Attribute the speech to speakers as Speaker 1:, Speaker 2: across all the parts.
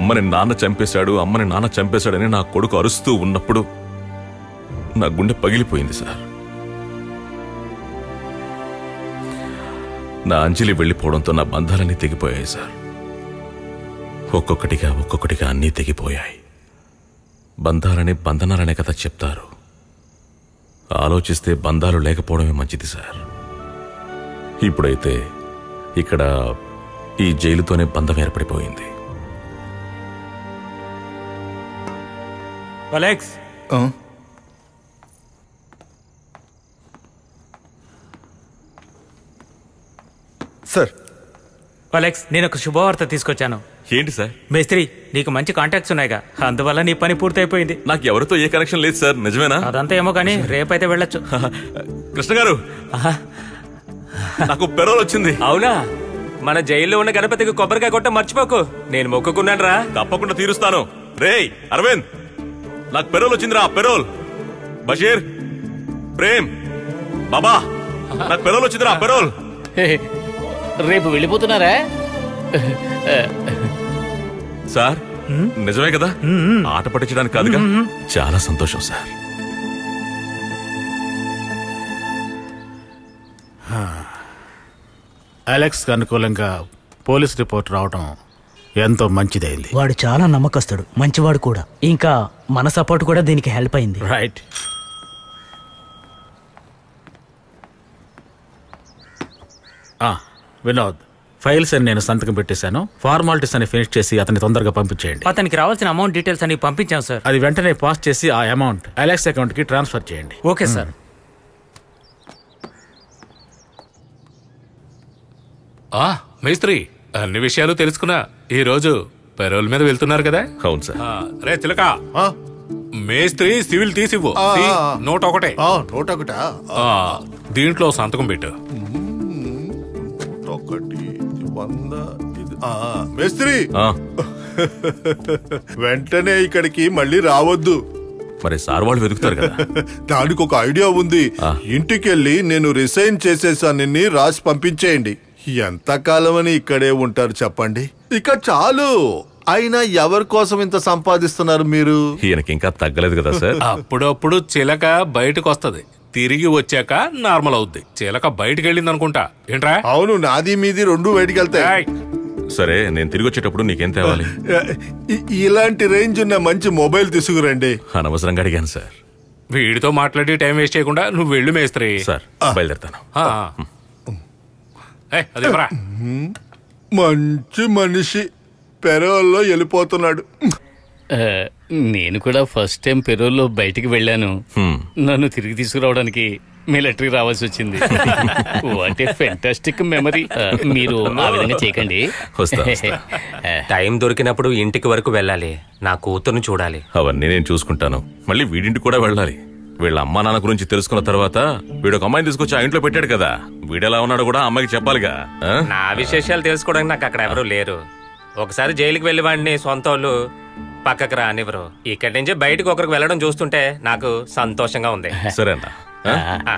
Speaker 1: అమ్మని నాన్న చంపేశాడు అమ్మని నాన్న చంపేశాడని నా కొడుకు అరుస్తూ ఉన్నప్పుడు నా గుండె పగిలిపోయింది సార్ నా అంజలి వెళ్ళిపోవడంతో నా బంధాలన్నీ తెగిపోయాయి సార్ ఒక్కొక్కటిగా ఒక్కొక్కటిగా అన్నీ తెగిపోయాయి బంధాలని బంధనాలనే కదా చెప్తారు ఆలోచిస్తే బంధాలు లేకపోవడమే మంచిది సార్ ఇప్పుడైతే ఇక్కడ ఈ జైలుతోనే బంధం ఏర్పడిపోయింది
Speaker 2: అలెక్స్
Speaker 3: సార్
Speaker 2: అలెక్స్ నేను ఒక శుభవార్త తీసుకొచ్చాను
Speaker 1: ఏంటి సార్
Speaker 2: మేస్త్రి నీకు మంచి కాంటాక్ట్స్ ఉన్నాయిగా అందువల్ల నీ పని పూర్తయిపోయింది
Speaker 1: నాకు ఎవరితో ఏ కనెక్షన్ లేదు సార్ నిజమేనా
Speaker 2: అదంతా ఏమో కానీ రేపైతే వెళ్ళొచ్చు
Speaker 1: కృష్ణ గారు నాకు పెరోల్ వచ్చింది
Speaker 4: అవునా మన జైల్లో ఉన్న గణపతికి కొబ్బరికాయ కొట్ట మర్చిపోకు నేను మొక్కుకున్నాను రా
Speaker 1: తప్పకుండా తీరుస్తాను రేయ్ అరవింద్ నాకు పెరోల్ వచ్చిందిరా పెరోల్ బషీర్ ప్రేమ్ బాబా నాకు పెరోల్ వచ్చిందిరా పెరోల్
Speaker 5: రేపు వెళ్ళిపోతున్నారా
Speaker 1: సార్ నిజమే కదా ఆట పట్టించడానికి కాదుగా చాలా సంతోషం సార్
Speaker 6: అలెక్స్ అనుకూలంగా పోలీస్ రిపోర్ట్ రావడం ఎంతో మంచిదైంది
Speaker 7: వాడు చాలా నమ్మకస్తుడు మంచివాడు కూడా ఇంకా మన సపోర్ట్ కూడా దీనికి హెల్ప్ అయింది
Speaker 6: రైట్ వినోద్ ఫైల్స్ అని నేను సంతకం పెట్టేశాను ఫార్మాలిటీస్ అని ఫినిష్ చేసి అతన్ని తొందరగా పంపించేయండి
Speaker 2: అతనికి రావాల్సిన అమౌంట్ డీటెయిల్స్ అని పంపించాం సార్
Speaker 6: అది వెంటనే పాస్ చేసి ఆ అమౌంట్ అలెక్స్ అకౌంట్ కి ట్రాన్స్ఫర్ చేయండి
Speaker 2: ఓకే సార్
Speaker 8: ఆ మేస్త్రి అన్ని విషయాలు తెలుసుకున్నా ఈ రోజు పెరోల్ మీద వెళ్తున్నారు కదా
Speaker 1: అవును సార్
Speaker 8: ఆ, రే చిలక మేస్త్రి సివిల్ తీసివ్వు
Speaker 3: ఆ,
Speaker 8: సి,
Speaker 3: ఆ.
Speaker 8: నోట్ ఒకటే
Speaker 3: ఆ, నూట ఒకటా
Speaker 8: ఆ, దీంట్లో సంతకం పెట్టు
Speaker 3: ఒకటి ఇది వంద ఇది ఆ, మేస్త్రి
Speaker 1: ఆ,
Speaker 3: వెంటనే ఇక్కడికి మళ్ళీ రావద్దు
Speaker 1: మరి సార్ వాళ్ళు వెతుకుతారు కదా
Speaker 3: దానికి ఒక ఐడియా ఉంది ఇంటికెళ్ళి నేను రిసైన్ చేసేసానని రాసి పంపించేయండి ఎంతకాలం అని ఇక్కడే ఉంటారు చెప్పండి ఇక చాలు అయినా ఎవరి కోసం ఇంత సంపాదిస్తున్నారు మీరు
Speaker 1: ఈయనకి ఇంకా తగ్గలేదు కదా సార్
Speaker 8: అప్పుడప్పుడు చిలక బయటకు వస్తది తిరిగి వచ్చాక నార్మల్ అవుద్ది చిలక బయటకు వెళ్ళింది అనుకుంటా ఏంట్రా
Speaker 3: అవును నాది మీది రెండు బయటికి వెళ్తాయి
Speaker 1: సరే నేను తిరిగి వచ్చేటప్పుడు నీకేం తేవాలి
Speaker 3: ఇ- ఇలాంటి రేంజ్ ఉన్న మంచి మొబైల్ తీసుకురండి
Speaker 1: అనవసరంగా అడిగాను సార్
Speaker 8: వీడితో మాట్లాడి టైం వేస్ట్ చేయకుండా నువ్వు వెళ్ళు మేస్త్రి
Speaker 1: సార్ బయలుదేరుతాను
Speaker 8: ఆ. ఏయ్, అదేమరా
Speaker 3: మంచి మనిషి పెరోల్లో వెళ్ళిపోతున్నాడు
Speaker 5: ఆ, నేను కూడా ఫస్ట్ టైం పెరోల్లో బయటికి వెళ్ళాను నన్ను తిరిగి తీసుకురావడానికి మిలిటరీ రావాల్సి వచ్చింది వాట్ ఏ ఫెంటాస్టిక్ మెమరీ మీరు ఆ విధంగా చేయకండి
Speaker 1: వస్తా, వస్తా.
Speaker 4: టైం దొరికినప్పుడు ఇంటికి వరకు వెళ్ళాలి నా కూతుర్ని చూడాలి
Speaker 1: అవన్నీ నేను చూసుకుంటాను మళ్ళీ వీడింటికి కూడా వెళ్ళాలి వీళ్ళ అమ్మా నాన్న గురించి తెలుసుకున్న తర్వాత వీడు ఒక అమ్మాయిని తీసుకొచ్చి ఆ ఇంట్లో పెట్టాడు కదా వీడెలా ఉన్నాడో కూడా ఆ అమ్మాయికి చెప్పాలిగా ఆ?
Speaker 4: నా విశేషాలు తెలుసుకోవడానికి నాకు అక్కడ ఎవరు లేరు ఒకసారి జైలుకి వెళ్ళి వాడిని సొంత వాళ్ళు పక్కకు రానివ్వరు ఇక్కడి నుంచి బయటకు ఒకరికి వెళ్ళడం చూస్తుంటే నాకు సంతోషంగా ఉంది
Speaker 1: సరే అన్న ఆ?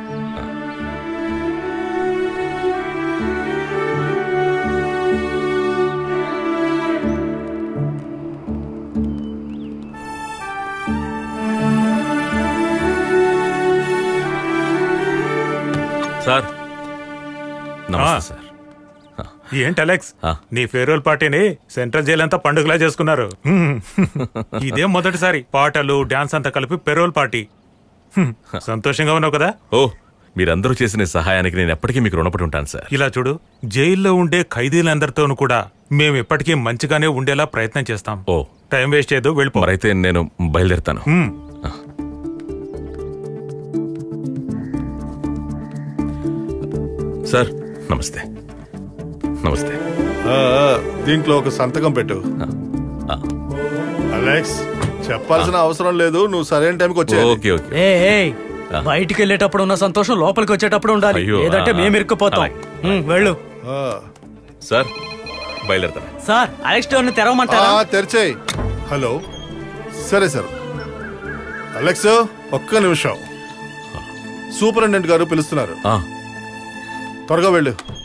Speaker 1: సార్ నమస్తే సార్
Speaker 2: ఏంటి అలెక్స్
Speaker 1: ఆ.
Speaker 2: నీ ఫేర్వెల్ పార్టీని సెంట్రల్ జైలు అంతా పండుగలా చేసుకున్నారు హ్మ్. ఇదే మొదటిసారి పాటలు డాన్స్ అంతా కలిపి పెరోల్ పార్టీ హ్మ్. సంతోషంగా ఉన్నావు కదా
Speaker 1: ఓ మీరందరూ చేసిన ఈ సహాయానికి నేను ఎప్పటికీ మీకు రుణపడి ఉంటాను సార్
Speaker 2: ఇలా చూడు జైల్లో ఉండే ఖైదీలందరితోనూ కూడా మేము ఎప్పటికీ మంచిగానే ఉండేలా ప్రయత్నం చేస్తాం
Speaker 1: ఓ
Speaker 2: టైం వేస్ట్ చేయదు వెళ్ళిపో
Speaker 1: మరైతే నేను బయలుదేరుతాను
Speaker 2: హ్మ్.
Speaker 1: సార్ నమస్తే నమస్తే
Speaker 3: ఆ, ఆ, దీంట్లో ఒక సంతకం పెట్టు అలెక్స్ చెప్పాల్సిన అవసరం లేదు నువ్వు సరైన టైంకి వచ్చే
Speaker 1: ఓకే ఓకే
Speaker 7: ఏ ఏ బయటికి వెళ్ళేటప్పుడు ఉన్న సంతోషం లోపలికి వచ్చేటప్పుడు ఉండాలి
Speaker 1: అయ్యో,
Speaker 7: లేదంటే
Speaker 1: ఆ,
Speaker 7: మేము ఇరుక్కుపోతాం
Speaker 1: అలాగే.
Speaker 7: ఉమ్, వెళ్ళు
Speaker 1: సార్ బయలుదేరుతాను
Speaker 7: సార్ అలెక్స్ డోర్ తెరవమంటారా
Speaker 3: ఆ, తెరిచేయ్ హలో సరే సార్ అలెక్స్ ఒక్క నిమిషం సూపరింటెండెంట్ గారు పిలుస్తున్నారు
Speaker 1: ఆ.
Speaker 3: త్వరగా వెళ్ళు